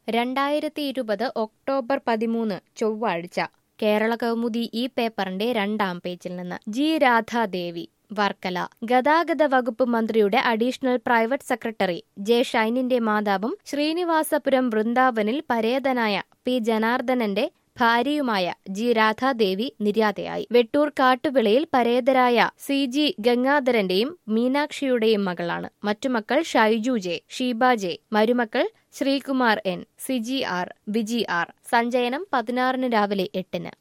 രണ്ടായിരത്തി ഇരുപത് ഒക്ടോബർ പതിമൂന്ന് ചൊവ്വാഴ്ച കേരള കൗമുദി ഈ പേപ്പറിന്റെ രണ്ടാം പേജിൽ നിന്ന് ജി രാധാദേവി വർക്കല ഗതാഗത വകുപ്പ് മന്ത്രിയുടെ അഡീഷണൽ പ്രൈവറ്റ് സെക്രട്ടറി ജെ ഷൈനിന്റെ മാതാവും ശ്രീനിവാസപുരം വൃന്ദാവനിൽ പരേതനായ പി ജനാർദ്ദനന്റെ ഭാര്യയുമായ ജി രാധാദേവി നിര്യാതയായി വെട്ടൂർ കാട്ടുവിളയിൽ പരേതരായ സി ജി ഗംഗാധരന്റെയും മീനാക്ഷിയുടെയും മകളാണ് മറ്റു മക്കൾ ഷൈജു ജെ ഷീബ ജെ മരുമക്കൾ Sreekumar N Siji R Viji R സഞ്ചയനം പതിനാറിന് രാവിലെ എട്ടിന്